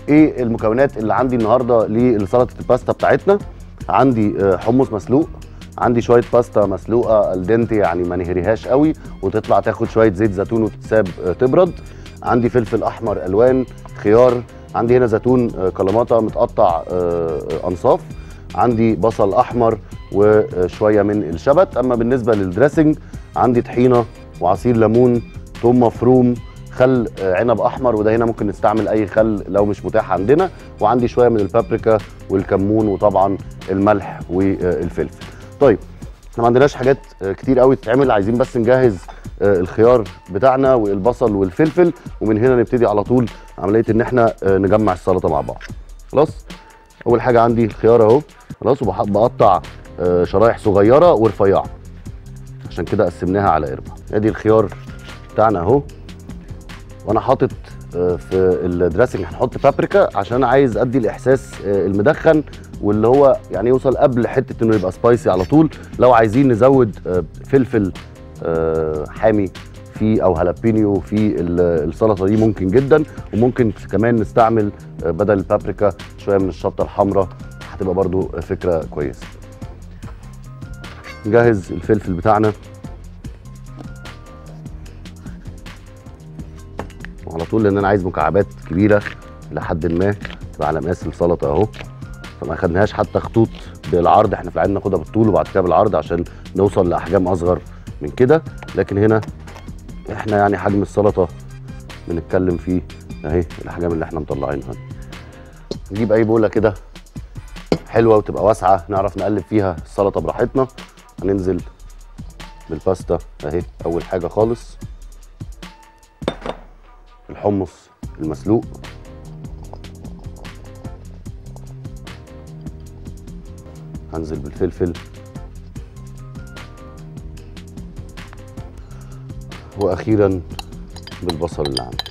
ايه المكونات اللي عندي النهارده لسلطه الباستا بتاعتنا عندي آه، حمص مسلوق عندي شويه باستا مسلوقه الدنتي يعني ما نهريهاش قوي وتطلع تاخد شويه زيت زيتون وتتساب آه، تبرد عندي فلفل احمر الوان خيار عندي هنا زيتون آه، كلاماتا متقطع آه، آه، انصاف عندي بصل احمر وشويه من الشبت اما بالنسبه للدريسنج عندي طحينه وعصير ليمون ثوم مفروم خل آه، عنب احمر وده هنا ممكن نستعمل اي خل لو مش متاح عندنا وعندي شويه من البابريكا والكمون وطبعا الملح والفلفل طيب احنا ما عندناش حاجات آه، كتير قوي تتعمل عايزين بس نجهز آه، الخيار بتاعنا والبصل والفلفل ومن هنا نبتدي على طول عمليه ان احنا آه، نجمع السلطه مع بعض خلاص اول حاجه عندي الخيار اهو خلاص وبقطع شرايح صغيره ورفيعه عشان كده قسمناها على قربة ادي الخيار بتاعنا اهو وانا حاطط آه، في الدريسنج هنحط بابريكا عشان انا عايز ادي الاحساس آه، المدخن واللي هو يعني يوصل قبل حته انه يبقى سبايسي على طول لو عايزين نزود آه، فلفل آه، حامي في او هالابينيو في ال- السلطه دي ممكن جدا وممكن كمان نستعمل آه، بدل البابريكا شويه من الشطه الحمراء هتبقى برضو فكره كويسه نجهز الفلفل بتاعنا وعلى طول لان انا عايز مكعبات كبيره لحد ما تبقى على مقاس السلطه اهو فما خدناهاش حتى خطوط بالعرض احنا في العادة ناخدها بالطول وبعد كده بالعرض عشان نوصل لاحجام اصغر من كده لكن هنا احنا يعني حجم السلطه بنتكلم فيه اهي الاحجام اللي احنا مطلعينها دي. نجيب اي بوله كده حلوه وتبقى واسعه نعرف نقلب فيها السلطه براحتنا هننزل بالباستا اهي اول حاجه خالص الحمص المسلوق هنزل بالفلفل واخيرا بالبصل اللي عندي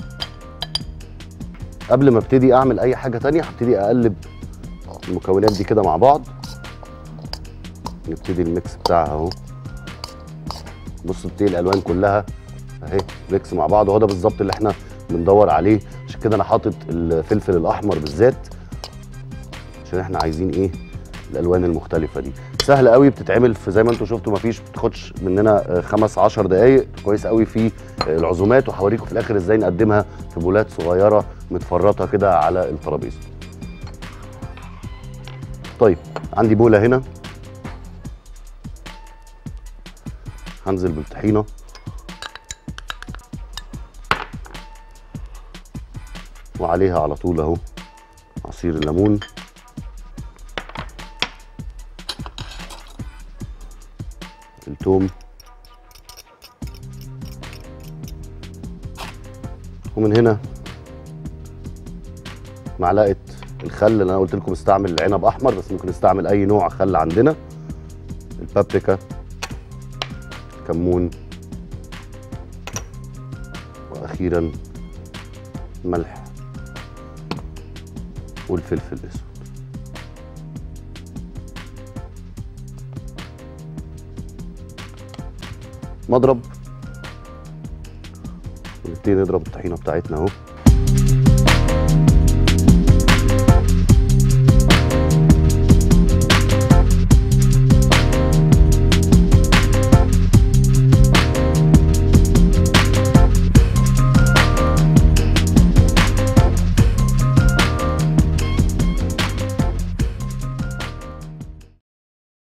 قبل ما ابتدي اعمل اي حاجه تانية هبتدي اقلب المكونات دي كده مع بعض نبتدي الميكس بتاعها اهو بصوا بتلاقي الالوان كلها اهي ميكس مع بعض وهو ده بالظبط اللي احنا بندور عليه عشان كده انا حاطط الفلفل الاحمر بالذات عشان احنا عايزين ايه الالوان المختلفه دي سهله قوي بتتعمل في زي ما انتم شفتوا مفيش بتاخدش مننا آه، خمس عشر دقايق كويس قوي في آه، العزومات وهوريكم في الاخر ازاي نقدمها في بولات صغيره متفرطه كده على الترابيزه طيب عندي بوله هنا هنزل بالطحينه وعليها على طول اهو عصير الليمون التوم ومن هنا معلقه الخل اللي انا قلت لكم استعمل عنب احمر بس ممكن نستعمل اي نوع خل عندنا البابريكا كمون واخيرا ملح والفلفل الاسود مضرب نبتدي نضرب الطحينه بتاعتنا اهو